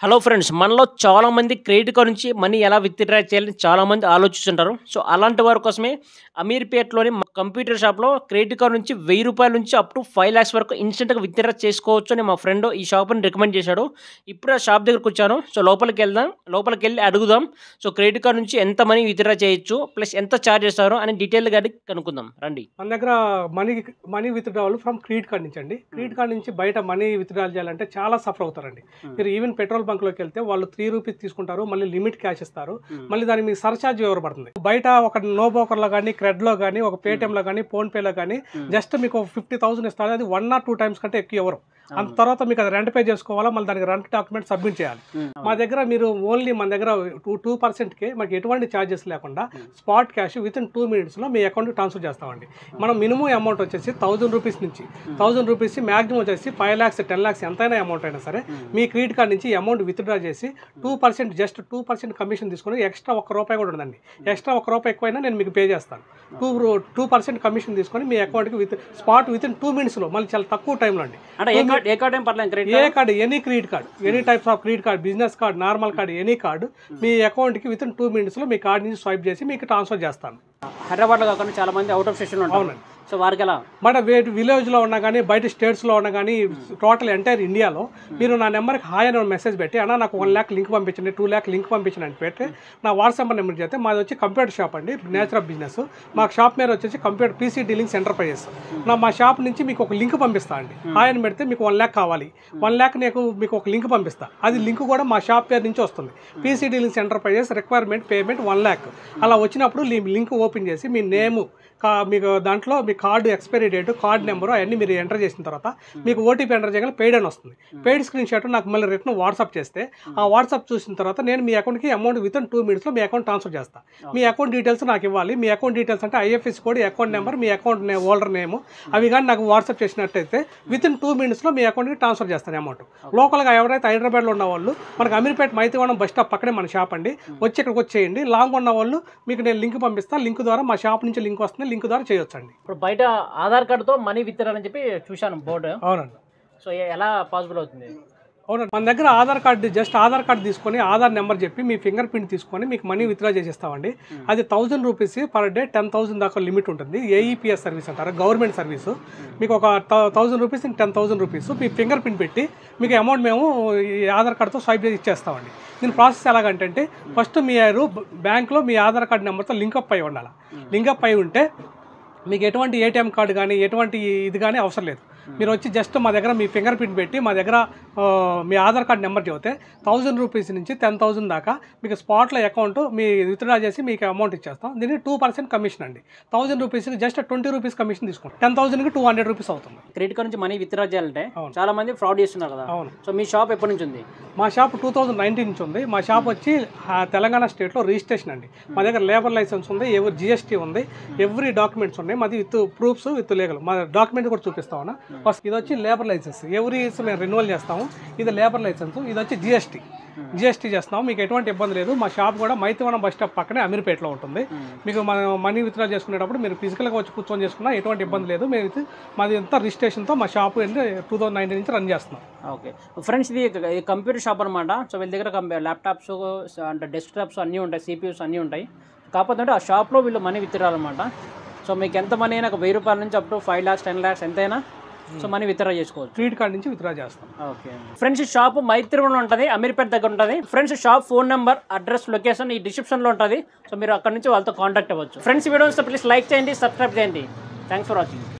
Hello friends మనలో చాలా మంది క్రెడిట్ కార్డ్ నుంచి మనీ ఎలా విత్డ్రా చేయాలని చాలా మంది ఆలోచిస్తుంటారు సో అలాంటి వారి కోసమే అమీర్పేటలోని మా కంప్యూటర్ షాప్లో క్రెడిట్ కార్డ్ నుంచి వెయ్యి రూపాయల నుంచి అప్ టు ఫైవ్ ల్యాక్స్ వరకు ఇన్స్టెంట్గా విత్డ్రా చేసుకోవచ్చు అని మా ఫ్రెండ్ ఈ షాప్ని రికమెండ్ చేశాడు ఇప్పుడు ఆ షాప్ దగ్గరకు వచ్చాను సో లోపలికి వెళ్దాం లోపలికి వెళ్ళి అడుగుదాం సో క్రెడిట్ కార్డ్ నుంచి ఎంత మనీ విత్డ్రా చేయొచ్చు ప్లస్ ఎంత ఛార్జ్ చేస్తారు అని డీటెయిల్గా అడిగి కనుక్కుందాం రండి మన దగ్గర money money withdrawal from credit card నుంచి అండి క్రెడిట్ కార్డ్ నుంచి బయట మనీ విత్డ్రాల్ చేయాలంటే చాలా సఫర్ అవుతారండి మీరు ఈవెన్ పెట్రోల్ బంక్లోకి వెళ్తే వాళ్ళు త్రీ రూపీస్ తీసుకుంటారు మళ్ళీ లిమిట్ క్యాష్ ఇస్తారు మళ్ళీ దానికి మీకు సర్చార్జ్ ఇవ్వబడుతుంది బయట ఒక నో బోకర్లో కానీ క్రెడ్లో కానీ ఒక పేటిఎంలో కానీ ఫోన్పేలో కానీ జస్ట్ మీకు ఫిఫ్టీ థౌసండ్ ఇస్తారు అది వన్ ఆర్ టూ టైమ్స్ కంటే ఎక్కువ ఎవరు అంత తర్వాత మీకు అది రెంట్ పే చేసుకోవాలా మళ్ళీ దానికి రెంట్ డాక్యుమెంట్ సబ్మిట్ చేయాలి మా దగ్గర మీరు ఓన్లీ మన దగ్గర టూ టూ పర్సెంట్కి మనకి ఎటువంటి ఛార్జెస్ లేకుండా spot cash within two మినిట్స్లో మీ అకౌంట్కి ట్రాన్స్ఫర్ చేస్తామండి మనం మినిమం అమౌంట్ వచ్చేసి థౌసండ్ రూపీస్ నుంచి థౌసండ్ రూపీస్ మ్యాక్సిమం వచ్చేసి ఫైవ్ ల్యాక్స్ టెన్ ల్యాక్స్ ఎంతైనా అమౌంట్ అయినా సరే మీ క్రెడిట్ కార్డ్ నుంచి అమౌంట్ విత్డ్రా చేసి two percent just two percent commission తీసుకొని ఎక్స్ట్రా ఒక్క రూపాయి కూడా ఉండదండి ఎక్స్ట్రా ఒక్క రూపాయి ఎక్కువైనా నేను మీకు పే చేస్తాను టూ టూ పర్సెంట్ కమిషన్ తీసుకొని మీ అకౌంట్కి with spot within two మినిట్స్లో మళ్ళీ చాలా తక్కువ టైంలో అండి అంటే ఏ కార్డ్ ఏ కార్డ్ ఏం పర్లేదు క్రెడిట్ ఏ card any credit card any types of credit card business card normal card any card మీ అకౌంట్కి విత్ ఇన్ టూ మినిట్స్లో మీ కార్డ్ నుంచి స్వైప్ చేసి మీకు ట్రాన్స్ఫర్ చేస్తాను హైదరాబాద్లో కాకుండా చాలా మంది అవుట్ ఆఫ్ స్టేషన్లో ఉంటారు అవునండి. సో వారికి ఎలా మన వేటి విలేజ్లో ఉన్నా కానీ బయట స్టేట్స్లో ఉన్నా కానీ టోటల్ ఎంటైర్ ఇండియాలో మీరు నా నెంబర్కి హాయ్ అని మెసేజ్ పెట్టి అన్న నాకు వన్ ల్యాక్ లింక్ పంపించండి టూ ల్యాక్ లింక్ పంపించండి అని పెట్టి నా వాట్సాప్ నెంబర్ చేస్తే మాది వచ్చి కంప్యూటర్ షాప్ అండి నేచర్ ఆఫ్ బిజినెస్ మా షాప్ మీద వచ్చేసి కంప్యూటర్ పీసీ డీలింగ్స్ ఎంటర్ప్రైజెస్ నా మా షాప్ నుంచి మీకు ఒక లింక్ పంపిస్తా అండి హాయ్ అని పెడితే మీకు వన్ ల్యాక్ కావాలి వన్ ల్యాక్ నీకు మీకు ఒక లింక్ పంపిస్తా అది లింక్ కూడా మా షాప్ పేరు నుంచి వస్తుంది PC dealings enterprises requirement payment one lakh అలా వచ్చినప్పుడు మీ లింక్ ఓపెన్ చేసి మీ నేము కా మీకు దాంట్లో మీ card expiry date card number అవన్నీ మీరు ఎంటర్ చేసిన తర్వాత మీకు ఓటీపీ ఎంటర్ చేయగల పెయిడ్ అని వస్తుంది పెయిడ్ స్క్రీన్ షాట్ నాకు మళ్ళీ రిటర్న్ వాట్సాప్ చేస్తే ఆ వాట్సాప్ చూసిన తర్వాత నేను మీ అకౌంట్కి అమౌంట్ విత్ ఇన్ టూ మినిట్స్లో మీ అకౌంట్ ట్రాన్స్ఫర్ చేస్తాను మీ అకౌంట్ డీటెయిల్స్ నాకు ఇవ్వాలి మీ అకౌంట్ డీటెయిల్స్ అంటే ఐఎఫ్ఎస్ కోడ్ అకౌంట్ నెంబర్ మీ అకౌంట్ నే హోల్డర్ నేమ్ అవి కానీ నాకు వాట్సాప్ చేసినట్టయితే విత్ ఇన్ టూ మినిట్స్లో మీ అకౌంట్కి ట్రాన్స్ఫర్ చేస్తాను అమౌంట్ లోకల్గా ఎవరైతే హైదరాబాద్లో ఉన్న వాళ్ళు మనకి అమీర్పేట మైతివనం బస్ స్టాప్ పక్కనే మన షాప్ అండి వచ్చి ఇక్కడికి వచ్చేయండి లాంగ్ ఉన్న వాళ్ళు మీకు నేను లింక్ పంపిస్తాను లింక్ ద్వారా మా షాప్ నుంచి లింక్ వస్తుంది లింక్ ద్వారా చేయొచ్చండి ఇప్పుడు బయట ఆధార్ కార్డుతో మనీ విత్డ్రా అని చెప్పి చూశాను బోర్డు అవునండి సో ఎ- ఎలా పాసిబుల్ అవుతుంది అవునండి మన దగ్గర Aadhaar card just Aadhaar card తీసుకొని ఆధార్ నెంబర్ చెప్పి మీ ఫింగర్ ప్రింట్ తీసుకొని మీకు మనీ విత్డ్రా చేసేస్తామండి అది thousand rupees per day ten thousand దాకా లిమిట్ ఉంటుంది ఏఈపిఎస్ సర్వీస్ అంటారు గవర్నమెంట్ సర్వీస్ మీకు ఒక thousand rupees ten thousand rupees మీ ఫింగర్ ప్రింట్ పెట్టి మీకు అమౌంట్ మేము ఈ ఆధార్ కార్డుతో స్వైప్ చేసి ఇచ్చేస్తామండి దీని ప్రాసెస్ ఎలాగంటే ఫస్ట్ మీరు బ్యాంక్లో మీ ఆధార్ కార్డు నెంబర్తో లింకప్ అయి ఉండాలి లింకప్ అయి ఉంటే మీకు ఎటువంటి ఏటీఎం కార్డు కానీ ఎటువంటి ఇది కానీ అవసరం లేదు మీరు వచ్చి జస్ట్ మా దగ్గర మీ ఫింగర్ ప్రింట్ పెట్టి మా దగ్గర ఆ, మీ ఆధార్ కార్డ్ నెంబర్ చెబితే థౌజండ్ రూపీస్ నుంచి టెన్ థౌసండ్ దాకా మీకు స్పాట్లో అకౌంట్ మీ విత్డ్రా చేసి మీకు అమౌంట్ ఇచ్చేస్తాం దీనికి టూ పర్సెంట్ కమిషన్ అండి థౌసండ్ రూపీస్కి జస్ట్ ట్వంటీ రూపీస్ కమిషన్ తీసుకుంటాం టెన్ థౌసండ్కి టూ హండ్రెడ్ రూపీస్ అవుతుంది క్రెడిట్ కార్డ్ నుంచి మనీ విత్డ్రా చేయాలంటే అవును. చాలా మంది ఫ్రాడ్ చేస్తున్నారు కదా అవును సో మీ షాప్ ఎప్పటి నుంచి ఉంది మా షాప్ టూ థౌజండ్ నైన్టీన్ నుంచి ఉంది మా షాప్ వచ్చి ఆ, తెలంగాణ స్టేట్లో రిజిస్ట్రేషన్ అండి మా దగ్గర లేబర్ లైసెన్స్ ఉంది ఎవరి జిఎస్టీ ఉంది ఎవ్రీ డాక్యుమెంట్స్ ఉన్నాయి మాది విత్ ప్రూఫ్స్ విత్ లీగల్ మా డాక్యుమెంట్ కూడా చూపిస్తామన్నా ఫస్ట్ ఇది వచ్చి లేబర్ లైసెన్స్ ఎవ్రీ ఇయర్స్ మేము రెన్యువల్ చేస్తాము ఇది లేబర్ లైసెన్స్ ఇది వచ్చి జిఎస్టీ జిఎస్టీ చేస్తాము మీకు ఎటువంటి ఇబ్బంది లేదు మా షాప్ కూడా మైతివనం బస్ స్టాప్ పక్కనే అమీర్పేటలో ఉంటుంది మీకు మన మనీ విత్డ్రా చేసుకునేటప్పుడు మీరు ఫిజికల్గా వచ్చి కూర్చొని చేసుకున్నా ఎటువంటి ఇబ్బంది లేదు మేము ఇది- మాది ఎంత రిజిస్ట్రేషన్తో మా షాప్ టూ థౌసండ్ నైన్టీన్ నుంచి రన్ చేస్తున్నాం ఓకే ఫ్రెండ్స్ ఇది ఇది కంప్యూటర్ షాప్ అనమాట సో వీళ్ళ దగ్గర కంప్యూ ల్యాప్టాప్స్ అంటే డెస్క్టాప్స్ అన్నీ ఉంటాయి సిపియూస్ అన్నీ ఉంటాయి కాకపోతే అంటే ఆ షాప్లో వీళ్ళు మనీ విత్డ్రా అనమాట సో మీకు ఎంత మనీ అయినా ఒక వెయ్యి రూపాయల నుంచి up to five lakhs ten lakhs ఎంతైనా సో మనీ విత్డ్రా చేసుకోవచ్చు క్రెడిట్ కార్డ్ నుంచి విత్డ్రా చేస్తాం ఓకే ఫ్రెండ్స్ షాప్ మైత్రివనంలో ఉంటుంది అమీర్పేట దగ్గర ఉంటుంది friends shop phone number address location ఈ డిస్క్రిప్షన్లో ఉంటుంది సో మీరు అక్కడ నుంచి వాళ్ళతో కాంటాక్ట్ అవ్వచ్చు ఫ్రెండ్స్ వీడియోస్ ప్లీజ్ లైక్ చేయండి సబ్స్క్రైబ్ చేయండి థ్యాంక్స్ ఫర్ వాచింగ్